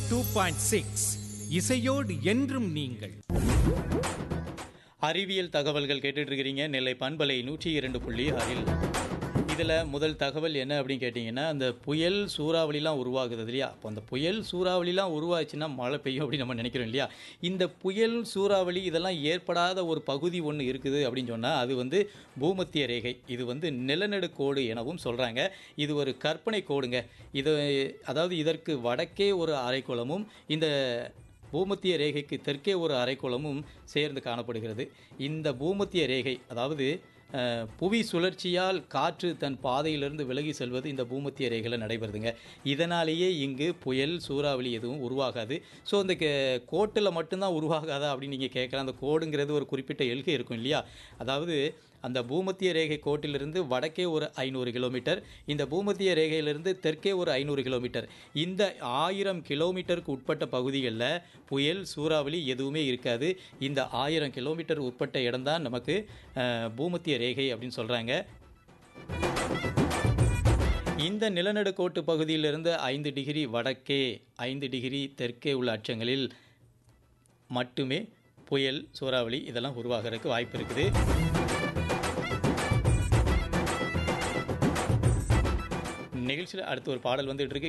two point six இசையோடு என்றும் நீங்கள் அறிவியல் தகவல்கள் கேட்டுட்டு இருக்கிறீங்க நெல்லை பண்பலை நூற்றி இரண்டு புள்ளி ஆறில் இதில் முதல் தகவல் என்ன அப்படின்னு கேட்டிங்கன்னா அந்த புயல் சூறாவளிலாம் உருவாகுது இல்லையா அப்போ அந்த புயல் சூறாவளிலாம் உருவாச்சுன்னா மழை பெய்யும் அப்படின்னு நம்ம நினைக்கிறோம் இல்லையா இந்த புயல் சூறாவளி இதெல்லாம் ஏற்படாத ஒரு பகுதி ஒன்று இருக்குது அப்படின்னு சொன்னால் அது வந்து பூமத்திய ரேகை இது வந்து நிலநடுக்கோடு எனவும் சொல்கிறாங்க இது ஒரு கற்பனை கோடுங்க இது அதாவது இதற்கு வடக்கே ஒரு அரைக்குளமும் இந்த பூமத்திய ரேகைக்கு தெற்கே ஒரு அரைக்கோளமும் சேர்ந்து காணப்படுகிறது இந்த பூமத்திய ரேகை அதாவது அஹ், புவி சுழற்சியால் காற்று தன் பாதையிலிருந்து விலகி செல்வது இந்த பூமத்திய ரேகையில் நடைபெறுதுங்க இதனாலேயே இங்கு புயல் சூறாவளி எதுவும் உருவாகாது ஸோ இந்த கே- கோட்டில் மட்டும்தான் உருவாகாதா அப்படின்னு நீங்கள் கேட்கலாம் அந்த கோடுங்கிறது ஒரு குறிப்பிட்ட எல்கை இருக்கும் இல்லையா அதாவது அந்த பூமத்திய ரேகை கோட்டிலிருந்து வடக்கே ஒரு ஐநூறு கிலோமீட்டர் இந்த பூமத்திய ரேகையிலிருந்து தெற்கே ஒரு ஐநூறு கிலோமீட்டர் இந்த ஆயிரம் கிலோமீட்டருக்கு உட்பட்ட பகுதிகளில் புயல் சூறாவளி எதுவுமே இருக்காது இந்த ஆயிரம் கிலோமீட்டர் உட்பட்ட இடம்தான் நமக்கு அஹ், பூமத்திய ரேகை அப்படின்னு சொல்கிறாங்க இந்த நிலநடுக்கோட்டு பகுதியிலிருந்து ஐந்து டிகிரி வடக்கே ஐந்து டிகிரி தெற்கே உள்ள அச்சங்களில் மட்டுமே புயல் சூறாவளி இதெல்லாம் உருவாகிறதுக்கு வாய்ப்பு இருக்குது நிகழ்ச்சியில் அடுத்து ஒரு பாடல் வந்துட்டு இருக்கு